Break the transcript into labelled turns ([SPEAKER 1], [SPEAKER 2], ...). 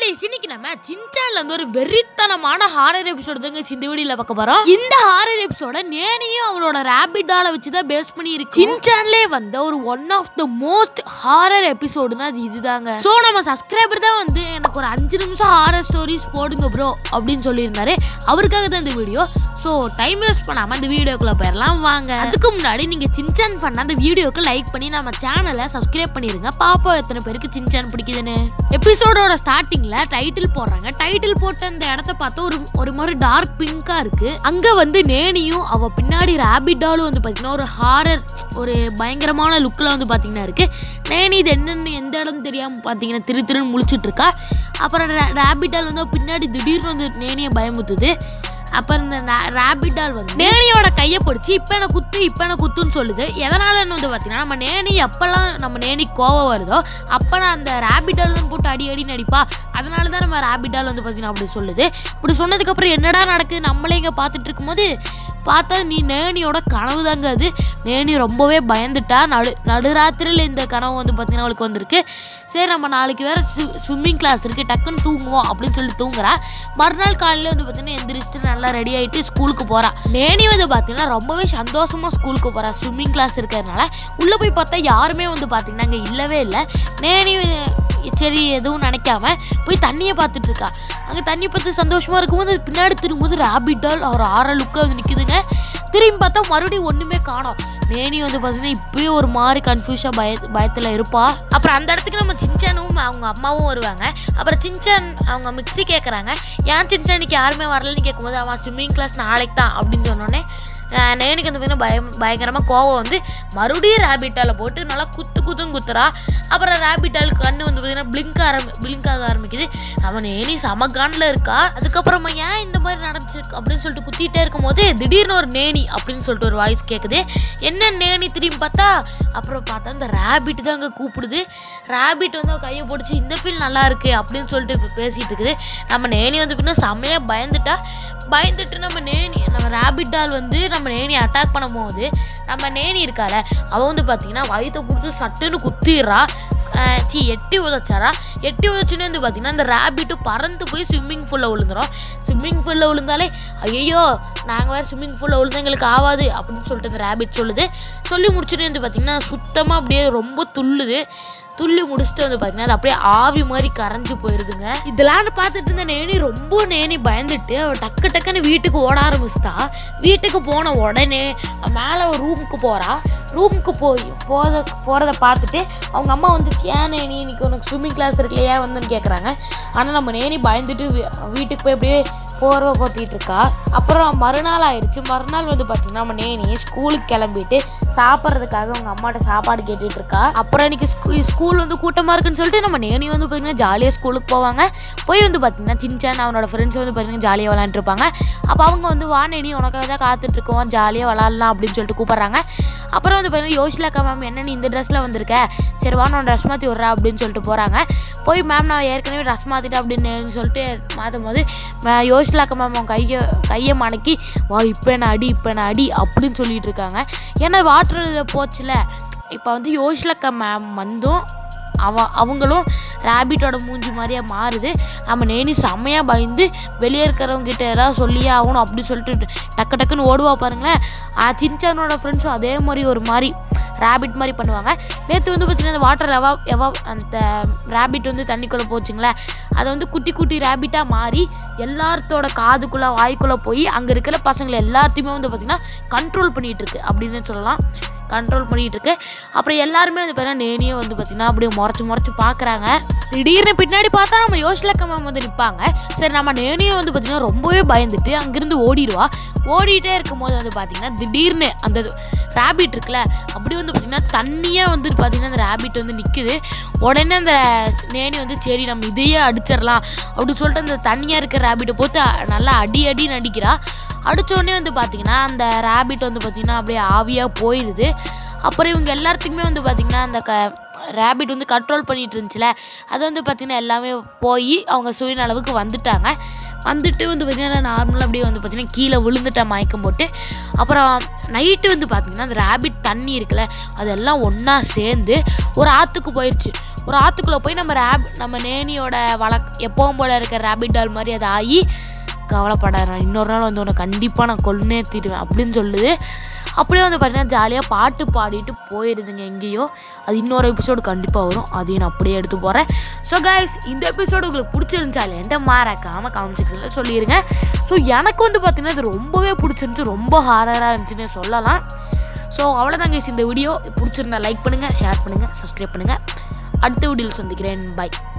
[SPEAKER 1] guys இன்னைக்கு நம்ம சின்சான்ல இருந்து ஒரு வெறித்தனமான ஹாரர் எபிசோடு தாங்க இந்த வீடியோல பார்க்க போறோம் இந்த ஹாரர் எபிசோட நேனியும் அவளோட ரேபிட் டாலை வச்சு தான் பேஸ் பண்ணி இருக்கு சின்சான்லே வந்த ஒரு one of the most horror எபிசோடுனா அது இதுதாங்க ஸோ நம்ம சப்ஸ்கிரைபர் தான் வந்து எனக்கு ஒரு அஞ்சு நிமிஷம் ஹாரர் ஸ்டோரிஸ் போடுங்க ப்ரோ அப்படின்னு சொல்லியிருந்தாரு அவருக்காக தான் இந்த வீடியோ ஸோ டைம் வேஸ்ட் பண்ணாம இந்த வீடியோக்குள்ள போயிடலாம் வாங்க அதுக்கு முன்னாடி நீங்க சின்சான் பண்ண அந்த வீடியோக்கு லைக் பண்ணி நம்ம சேனலை சப்ஸ்கிரைப் பண்ணிருங்க பாப்போம் எத்தனை பேருக்கு சின்சான் பிடிக்குதுன்னு எபிசோடோட ஸ்டார்டிங்ல டைட்டில் போடுறாங்க டைட்டில் போட்ட அந்த இடத்த பார்த்தா ஒரு ஒரு மாதிரி டார்க் பிங்கா இருக்கு அங்க வந்து நேனியும் அவ பின்னாடி ரேபிட் டாலும் வந்து பாத்தீங்கன்னா ஒரு ஹாரர் ஒரு பயங்கரமான லுக்கில் வந்து பாத்தீங்கன்னா இருக்கு நேனி இது என்னன்னு எந்த இடம் தெரியாம பாத்தீங்கன்னா திரு திருன்னு முழிச்சிட்டு இருக்கா அப்புறம் ரேபிட் டால் வந்து பின்னாடி திடீர்னு வந்து நேனியை பயமுத்துது அப்புறம் இந்த ரேபிட் டால் வந்து நேனியோட கையை பிடிச்சி இப்போ என்ன குத்து இப்போ என்ன குத்துன்னு சொல்லுது எதனாலன்னு வந்து பார்த்தீங்கன்னா நம்ம நேனி எப்போல்லாம் நம்ம நேனி கோவம் வருதோ அப்போ நான் அந்த ரேபிட் டால் தான் போட்டு அடி அடி நடிப்பா அதனால தான் நம்ம ரேபிட் டால் வந்து பார்த்தீங்கன்னா அப்படி சொல்லுது இப்படி சொன்னதுக்கப்புறம் என்னடா நடக்குது நம்மளே இங்கே பார்த்துட்டு இருக்கும்போது பார்த்தா நீ நேனியோட கனவு தாங்க அது நேனி ரொம்பவே பயந்துட்டா நடு நடுராத்திரியில் இந்த கனவு வந்து பார்த்தீங்கன்னா அவளுக்கு வந்திருக்கு சரி நம்ம நாளைக்கு வேறு ஸ்விம்மிங் கிளாஸ் இருக்குது டக்குன்னு தூங்குவோம் அப்படின்னு சொல்லிட்டு தூங்குறா மறுநாள் காலையில் வந்து பார்த்தீங்கன்னா எந்திரிச்சிட்டு நல்லா ரெடி ஆகிட்டு ஸ்கூலுக்கு போகிறா நேனி வந்து பார்த்தீங்கன்னா ரொம்பவே சந்தோஷமாக ஸ்கூலுக்கு போகிறா ஸ்விம்மிங் கிளாஸ் இருக்கிறதுனால உள்ளே போய் பார்த்தா யாருமே வந்து பார்த்தீங்கன்னா அங்கே இல்லவே இல்லை நேனி சரி எதுவும் நினைக்காம போய் தண்ணியை பார்த்துட்டு இருக்கா அங்கே தண்ணி பார்த்து சந்தோஷமாக இருக்கும்போது பின்னாடி திரும்பும்போது ரேபிட் டால் ஒரு ஆற லுக்கில் வந்து நிற்குதுங்க திரும்பி பார்த்தா மறுபடியும் ஒன்றுமே காணோம் நேனி வந்து பார்த்தீங்கன்னா இப்பயும் ஒரு மாதிரி கன்ஃபியூஷாக பய பயத்தில் இருப்பா அப்புறம் அந்த இடத்துக்கு நம்ம சின்சானும் அவங்க அம்மாவும் வருவாங்க அப்புறம் சின்சான் அவங்க மிக்ஸி கேட்குறாங்க ஏன் சின்சானுக்கு யாருமே வரலன்னு கேட்கும்போது அவன் ஸ்விம்மிங் கிளாஸ் நாளைக்கு தான் அப்படின்னு சொன்னோடனே அஹ் நேனுக்கு வந்து பார்த்தீங்கன்னா பயம் பயங்கரமாக கோவம் வந்து மறுபடியும் ரேபிட்டால போட்டு நல்லா குத்து குத்துன்னு குத்துறா அப்புறம் ரேபிட்டால் கண்ணு வந்து பார்த்தீங்கன்னா பிளிங்க் ஆரம்பி பிளிங்க் ஆக ஆரம்பிக்குது அவன் நேனி செம காண்டில் இருக்கா அதுக்கப்புறமா ஏன் இந்த மாதிரி நடந்துச்சு அப்படின்னு சொல்லிட்டு குத்திட்டே இருக்கும்போது திடீர்னு ஒரு நேனி அப்படின்னு சொல்லிட்டு ஒரு வாய்ஸ் கேட்குது என்ன நேனி திரும்பி பார்த்தா அப்புறம் பார்த்தா இந்த ரேபிட் தான் அங்கே கூப்பிடுது ரேபிட் வந்து அவ கையை பிடிச்சி இந்த ஃபீல் நல்லா இருக்கு அப்படின்னு சொல்லிட்டு இப்ப பேசிட்டு இருக்குது நம்ம நேனி வந்து பின்னா செம்மையாக பயந்துட்டா பயந்துட்டு நம்ம நேனி நம்ம ரேபிட் டால் வந்து நம்ம நேனி அட்டாக் பண்ணும்போது நம்ம நேனி இருக்கால அவள் வந்து பார்த்தீங்கன்னா வயிற்றை பிடிச்சி சட்டுன்னு குத்திடுறா அஹ் சி எட்டி உதச்சாரா எட்டி உதச்சுன்னு வந்து பார்த்தீங்கன்னா அந்த ரேபிட்டு பறந்து போய் ஸ்விம்மிங் ஃபூலில் விழுந்துரும் ஸ்விம்மிங் ஃபூலில் விழுந்தாலே ஐயோ நாங்கள் வேறு ஸ்விம்மிங் ஃபூலில் விழுந்தா எங்களுக்கு ஆகாது அப்படின்னு சொல்லிட்டு அந்த ரேபிட் சொல்லுது சொல்லி முடிச்சுட்டு வந்து பார்த்தீங்கன்னா சுத்தமாக அப்படியே ரொம்ப துள்ளுது துள்ளி முடிச்சுட்டு வந்து பார்த்தீங்கன்னா அது அப்படியே ஆவி மாதிரி கரைஞ்சு போயிருதுங்க இதெல்லாம் பார்த்துட்டு இருந்த நேனி ரொம்ப நேனி பயந்துட்டு அவ டக்கு டக்குன்னு வீட்டுக்கு ஓட ஆரம்பிச்சிட்டா வீட்டுக்கு போன உடனே மேலே ஒரு ரூமுக்கு போகிறா ரூமுக்கு போய் போத போகிறத பார்த்துட்டு அவங்க அம்மா வந்துச்சு ஏன் நேனி இன்னைக்கு உனக்கு ஸ்விம்மிங் கிளாஸ் இருக்குல்ல ஏன் வந்தேன்னு கேட்குறாங்க ஆனால் நம்ம நேனி பயந்துட்டு வீ- வீட்டுக்கு போய் அப்படியே போர்வை போத்திட்டு இருக்கா அப்புறம் மறுநாள் ஆயிடுச்சு மறுநாள் வந்து பார்த்தீங்கன்னா நம்ம நேனி ஸ்கூலுக்கு கிளம்பிட்டு சாப்பிட்றதுக்காக அவங்க அம்மாட்ட சாப்பாடு கேட்டுட்டு இருக்கா அப்புறம் இன்னைக்கு ஸ்கூ- ஸ்கூல் வந்து கூட்டமாக இருக்குன்னு சொல்லிட்டு நம்ம நேனி வந்து பார்த்தீங்கன்னா ஜாலியாக ஸ்கூலுக்கு போவாங்க போய் வந்து பார்த்தீங்கன்னா சின்சான் அவனோட ஃப்ரெண்ட்ஸ் வந்து பார்த்தீங்கன்னா ஜாலியாக விளாண்டுருப்பாங்க அப்போ அவங்க வந்து வா நேனி உனக்காக தான் காத்துட்டு இருக்கோம் ஜாலியாக விளாட்லாம் அப்படின்னு சொல்லிட்டு கூப்பிட்றாங்க அப்புறம் வந்து பார்த்தீங்கன்னா யோசிலாக்கா மேம் என்ன நீ இந்த ட்ரெஸ்ஸில் வந்திருக்க சரி வா நான் ட்ரெஸ் மாற்றி விட்றா அப்படின்னு சொல்லிட்டு போகிறாங்க போய் மேம் நான் ஏற்கனவே ட்ரெஸ் மாற்றிட்டேன் அப்படின்னு சொல்லிட்டு மாற்றும் போது ம- யோசிலாக்கா மேம் அவன் கையை கையை மடக்கி வா இப்போ என்ன அடி இப்போ என்ன அடி அப்படின்னு சொல்லிட்டு இருக்காங்க ஏன்னா வாட்டர் போச்சுல இப்போ வந்து யோசிலாக்கா மேம் வந்தும் அவ அவங்களும் ரேபிட்டோட மூஞ்சி மாதிரியே மாறுது நம்ம நேனி செம்மையாக பயந்து வெளியே இருக்கிறவங்க கிட்ட ஏதாவது சொல்லியே ஆகணும் அப்படின்னு சொல்லிட்டு டக்கு டக்குன்னு ஓடுவா பாருங்களேன் ஆ, சின்சானோட ஃப்ரெண்ட்ஸும் அதே மாதிரி ஒரு மாதிரி ரேபிட் மாதிரி பண்ணுவாங்க நேற்று வந்து பார்த்திங்கன்னா அந்த வாட்டர் எவா எவா அந்த ரேபிட் வந்து தண்ணிக்குள்ளே போச்சுங்களே அதை வந்து குட்டி குட்டி ரேபிட்டாக மாறி எல்லாத்தோட காதுக்குள்ளே வாய்க்குள்ளே போய் அங்கே இருக்கிற பசங்களை எல்லாத்தையுமே வந்து பார்த்திங்கன்னா கண்ட்ரோல் பண்ணிகிட்டு இருக்கு அப்படின்னு சொல்லலாம் கண்ட்ரோல் பண்ணிகிட்டு இருக்கு அப்புறம் எல்லாருமே வந்து பார்த்தீங்கன்னா நேனியே வந்து பார்த்திங்கன்னா அப்படியே முறைச்சி முறைச்சி பார்க்குறாங்க திடீர்னு பின்னாடி பார்த்தா நம்ம யோசிலக்க மேம் வந்து நிற்பாங்க சரி நம்ம நேனியை வந்து பார்த்திங்கன்னா ரொம்பவே பயந்துட்டு அங்கேருந்து ஓடிடுவா ஓடிட்டே இருக்கும்போது வந்து பார்த்திங்கன்னா திடீர்னு அந்த ரேபிட் இருக்குல்ல அப்படி வந்து பார்த்திங்கன்னா தண்ணியாக வந்து பார்த்திங்கன்னா அந்த ரேபிட் வந்து நிற்குது உடனே அந்த நேனி வந்து சரி நம்ம இதையே அடிச்சிடலாம் அப்படின்னு சொல்லிட்டு அந்த தண்ணியாக இருக்கிற ரேபிட்டை போட்டு நல்லா அடி அடின்னு அடிக்கிறா அடிச்ச உடனே வந்து பார்த்திங்கன்னா அந்த ரேபிட் வந்து பார்த்திங்கன்னா அப்படியே ஆவியாக போயிடுது அப்புறம் இவங்க எல்லாத்துக்குமே வந்து பார்த்திங்கன்னா அந்த க ரேபிட் வந்து கண்ட்ரோல் பண்ணிட்டு இருந்துச்சுல அது வந்து பார்த்திங்கன்னா எல்லாமே போய் அவங்க சுயநலவுக்கு வந்துட்டாங்க வந்துட்டு வந்து பார்த்திங்கன்னா நார்மலாக அப்படியே வந்து பார்த்திங்கன்னா கீழே விழுந்துட்டேன் மயக்கம் போட்டு அப்புறம் நைட்டு வந்து பார்த்திங்கன்னா அந்த ரேபிட் தண்ணி இருக்குல்ல அதெல்லாம் ஒன்றா சேர்ந்து ஒரு ஆற்றுக்கு போயிடுச்சு ஒரு ஆற்றுக்குள்ளே போய் நம்ம ரேப் நம்ம நேனியோட வழக் எப்பவும் போல இருக்க ரேபிட் டால் மாதிரி அது ஆகி கவலைப்படாத நான் இன்னொரு நாள் வந்து உன்னை கண்டிப்பாக நான் கொன்னே தீருவேன் அப்படின்னு சொல்லுது அப்படியே வந்து பார்த்தீங்கன்னா ஜாலியாக பாட்டு பாடிட்டு போயிடுதுங்க எங்கேயோ அது இன்னொரு எபிசோடு கண்டிப்பாக வரும் அதையும் நான் அப்படியே எடுத்து போகிறேன் ஸோ கைஸ் இந்த எபிசோடு உங்களுக்கு பிடிச்சிருந்துச்சா இல்லைன்ட்டு மாறாக்காமல் கமெண்ட் செக்ஷனில் சொல்லிடுங்க ஸோ எனக்கு வந்து பார்த்தீங்கன்னா இது ரொம்பவே பிடிச்சிருந்துச்சு ரொம்ப ஹாரராக இருந்துச்சுன்னு சொல்லலாம் ஸோ அவ்வளோதான் கைஸ் இந்த வீடியோ பிடிச்சிருந்தா லைக் பண்ணுங்கள் ஷேர் பண்ணுங்கள் சப்ஸ்கிரைப் பண்ணுங்கள் அடுத்த வீடியோவில் சந்திக்கிறேன் பை